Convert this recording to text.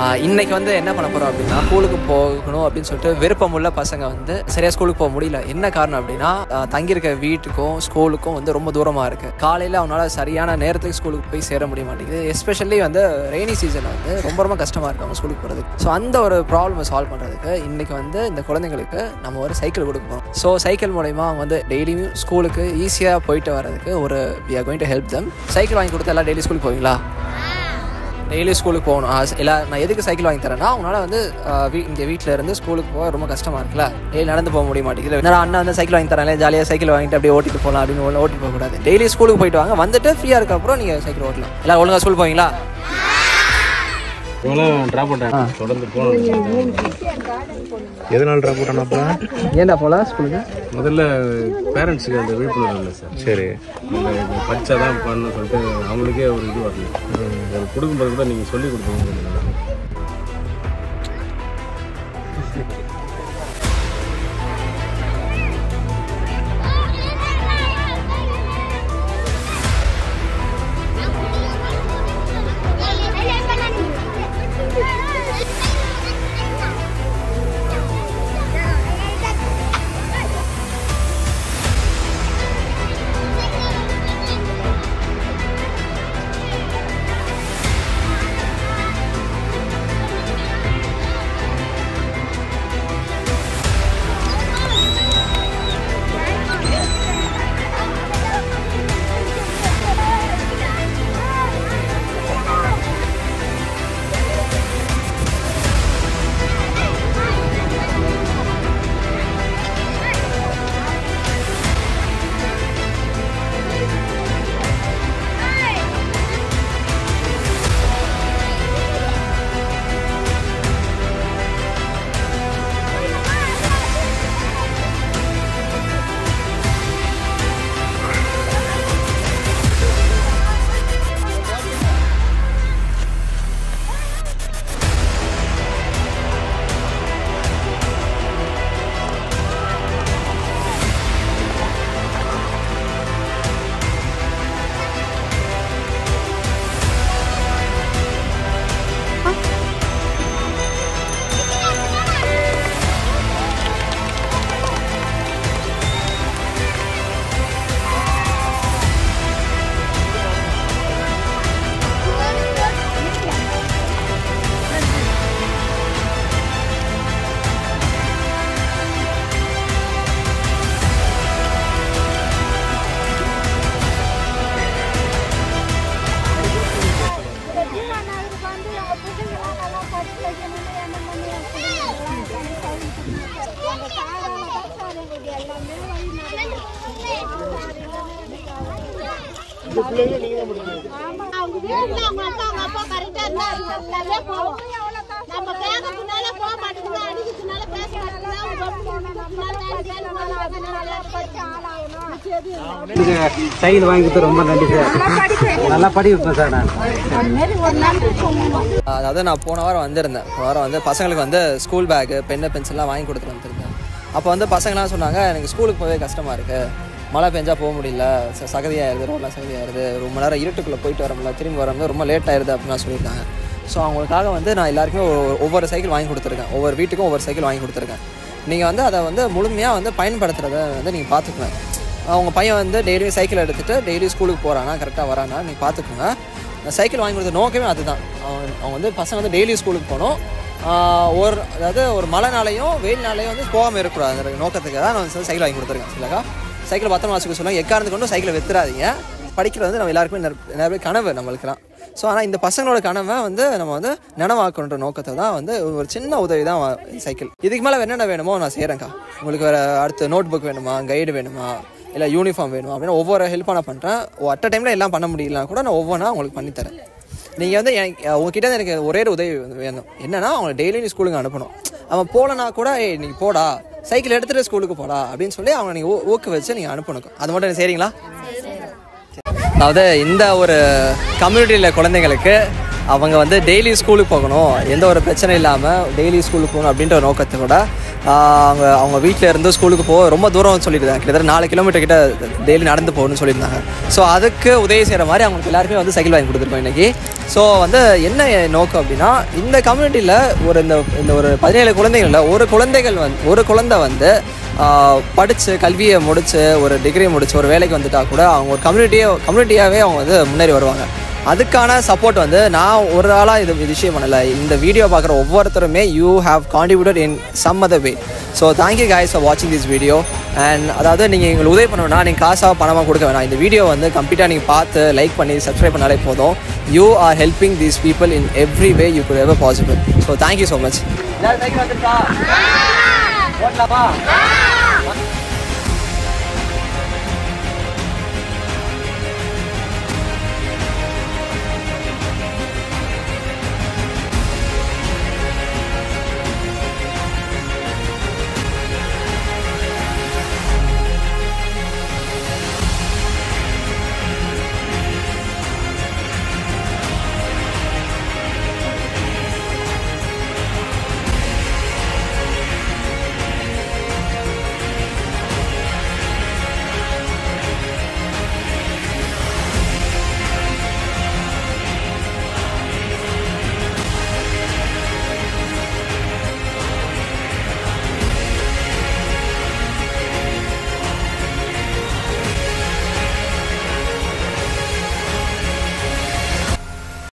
ஆஹ் இன்னைக்கு வந்து என்ன பண்ண போகிறோம் அப்படின்னா ஸ்கூலுக்கு போகணும் அப்படின்னு சொல்லிட்டு விருப்பமுள்ள பசங்க வந்து சரியாக ஸ்கூலுக்கு போக முடியல என்ன காரணம் அப்படின்னா ஆஹ் தங்கியிருக்க வீட்டுக்கும் ஸ்கூலுக்கும் வந்து ரொம்ப தூரமாக இருக்குது காலையில் அவனால சரியான நேரத்துக்கு ஸ்கூலுக்கு போய் சேர முடிய மாட்டேங்குது எஸ்பெஷலி வந்து ரெய்னி சீசனில் வந்து ரொம்ப ரொம்ப கஷ்டமாக இருக்கு அவங்க ஸ்கூலுக்கு போகிறதுக்கு ஸோ அந்த ஒரு ப்ராப்ளமை சால்வ் பண்ணுறதுக்கு இன்னைக்கு வந்து இந்த குழந்தைங்களுக்கு நம்ம ஒரு சைக்கிள் கொடுக்க போகிறோம் ஸோ சைக்கிள் மூலயமா அவங்க வந்து டெய்லியும் ஸ்கூலுக்கு ஈஸியாக போயிட்டு வரதுக்கு ஒரு we are going to help them cycle வாங்கி கொடுத்தா எல்லாம் டெய்லி ஸ்கூலுக்கு போவீங்களா டெய்லி ஸ்கூலுக்கு போகணும் ஆ, இல்லை நான் எதுக்கு சைக்கிள் வாங்கி தரேன்னா அவங்களால வந்து ஆ, வீ- இங்கே வீட்டில் இருந்து ஸ்கூலுக்கு போக ரொம்ப கஷ்டமாக இருக்குல்ல டெய்லி நடந்து போக முடிய மாட்டேங்குது என்னடா அண்ணா வந்து சைக்கிள் வாங்கி தரேன் ஜாலியாக சைக்கிள் வாங்கிட்டு அப்படியே ஓட்டிட்டு போகலாம் அப்படின்னு ஒன்று ஓட்டிட்டு போகக்கூடாது டெய்லி ஸ்கூலுக்கு போயிட்டு வாங்க வந்துட்டு ஃப்ரீயாக இருக்க அப்புறம் நீங்கள் சைக்கிள் ஓட்டலாம் எல்லாரும் ஒழுங்கா ஸ்கூல் போவீங்களா இவங்களும் ட்ராப் பண்ணிட்டாங்க தொடர்ந்து போகணும் எதனால ட்ராப் பண்ணப்பா ஏன்டா போகலாம் ஸ்கூலுக்கு முதல்ல பேரண்ட்ஸுக்கு அந்த விழிப்புணர்வு இல்லை சார் சரி இல்லை இது படித்தா தான் பண்ணணும்னு சொல்லிட்டு அவங்களுக்கே ஒரு இது வரல அது கொடுக்கும்போது கூட நீங்கள் சொல்லி கொடுத்தீங்க நம்ம பேசுறதுனால போக மாட்டேங்குது அடிக்கிறதுனால பேச மாட்டேங்குது சைக்கிள் வாங்கி கொடுத்து ரொம்ப நன்றி சார் நல்லா படி வைப்பேன் சார் நான் அதாவது நான் போன வாரம் வந்திருந்தேன் போன வாரம் வந்து பசங்களுக்கு வந்து ஸ்கூல் பேக்கு பென்னு பென்சில்லாம் வாங்கி கொடுத்துட்டு வந்திருந்தேன் அப்போ வந்து பசங்களாம் சொன்னாங்க எனக்கு ஸ்கூலுக்கு போகவே கஷ்டமாக இருக்குது மழை பெஞ்சா போக முடியல ச- சகதியாயிருது ரோடெலாம் சகதியாயிருது ரொம்ப நேரம் இருட்டுக்குள்ளே போயிட்டு வர முடியல திரும்பி வரும்போது ரொம்ப லேட் ஆயிருது அப்படின்னு சொல்லியிருக்காங்க ஸோ அவங்களுக்காக வந்து நான் எல்லாருக்குமே ஒரு- ஒவ்வொரு சைக்கிள் வாங்கி கொடுத்துருக்கேன் ஒவ்வொரு வீட்டுக்கும் ஒவ்வொரு சைக்கிள் வாங்கி கொடுத்துருக்கேன் நீங்கள் வந்து அதை வந்து முழுமையாக வந்து பயன்படுத்துறத வந்து நீங்கள் பார்த்துக்குவேன் அவங்க பையன் வந்து டெய்லியும் சைக்கிள் எடுத்துகிட்டு டெய்லி ஸ்கூலுக்கு போகிறானா கரெக்டாக வரானா நீங்கள் பார்த்துக்குங்க நான் சைக்கிள் வாங்கி கொடுத்த நோக்கமே அதுதான் அவன் அவங்க வந்து பசங்க வந்து டெய்லி ஸ்கூலுக்கு போகணும் ஆஹ் ஒரு அதாவது ஒரு மழைனாலையும் வெயில்னாலையும் வந்து போகாமல் இருக்கக்கூடாது அந்த நோக்கத்துக்கு தான் நான் வந்து சைக்கிள் வாங்கி கொடுத்துருக்கேன் இல்லைக்கா சைக்கிள் பத்திரமா வச்சுக்க சொல்லுவாங்க எக்காரணத்து கொண்டும் சைக்கிளை வித்துறாதீங்க படிக்கிறது வந்து நம்ம எல்லாருக்குமே நிற- நிறைய பேர் கனவு நம்மளுக்குலாம் ஸோ ஆனால் இந்த பசங்களோட கனவை வந்து நம்ம வந்து நனவாக்கணுன்ற நோக்கத்தை தான் வந்து ஒரு சின்ன உதவி தான் வ- சைக்கிள் இதுக்கு மேலே என்னென்ன வேணுமோ நான் செய்கிறேன்க்கா உங்களுக்கு வேறு அடுத்து நோட் புக் வேணுமா கைடு வேணுமா இல்லை யூனிஃபார்ம் வேணுமா அப்படின்னு ஒவ்வொரு ஹெல்ப்பாக நான் பண்ணுறேன் அட் அ டைமில் எல்லாம் பண்ண முடியலனா கூட நான் ஒவ்வொன்றா உங்களுக்கு பண்ணித்தரேன் நீங்கள் வந்து என் உங்ககிட்ட இருந்து எனக்கு ஒரே ஒரு உதவி வந்து வேணும் என்னன்னா அவங்களை டெய்லி நீ ஸ்கூலுக்கு அனுப்பணும் அவன் போகலனா கூட ஏய் நீ போடா சைக்கிள் எடுத்துகிட்டு ஸ்கூலுக்கு போடா அப்படின்னு சொல்லி அவனை நீங்கள் ஊ ஊக்க வச்சு நீங்கள் அனுப்பணும் அது மட்டும் நீ செய்கிறீங்களா அதாவது இந்த ஒரு கம்யூனிட்டியில் குழந்தைங்களுக்கு அவங்க வந்து டெய்லி ஸ்கூலுக்கு போகணும் எந்த ஒரு பிரச்சனை இல்லாமல் டெய்லி ஸ்கூலுக்கு போகணும் அப்படின்ற ஒரு நோக்கத்தோட ஆஹ் அவங்க அவங்க வீட்டில் இருந்து ஸ்கூலுக்கு போக ரொம்ப தூரம் சொல்லியிருந்தாங்க கிட்டத்தட்ட நாலு கிலோமீட்டர் கிட்ட டெய்லி நடந்து போகணும்னு சொல்லியிருந்தாங்க ஸோ அதுக்கு உதவி செய்கிற மாதிரி அவங்களுக்கு எல்லாருக்குமே வந்து சைக்கிள் வாங்கி கொடுத்துருக்கோம் இன்றைக்கி ஸோ வந்து என்ன நோக்கம் அப்படின்னா இந்த கம்யூனிட்டியில் ஒரு இந்த இந்த ஒரு பதினேழு குழந்தைகளில் ஒரு குழந்தைகள் வந்து ஒரு குழந்தை வந்து படித்து கல்வியை முடித்து ஒரு டிகிரி முடித்து ஒரு வேலைக்கு வந்துட்டா கூட அவங்க ஒரு கம்யூனிட்டியே கம்யூனிட்டியாகவே அவங்க வந்து முன்னேறி வருவாங்க அதுக்கான சப்போர்ட் வந்து நான் ஒரு ஆளாக இது விஷயம் பண்ணலை இந்த வீடியோ பார்க்குற ஒவ்வொருத்தருமே you have contributed in some other way so thank you guys for வாட்சிங் திஸ் வீடியோ அண்ட் அதாவது நீங்கள் எங்களுக்கு உதவி பண்ணணும்னா நீங்கள் காசாக பணமாக கொடுக்க வேணாம் இந்த வீடியோ வந்து கம்ப்ளீட்டாக நீங்கள் பார்த்து லைக் பண்ணி சப்ஸ்கிரைப் பண்ணாலே போதும் you are helping these people in every way you could ever possible so thank you so much ஓட்டலாமா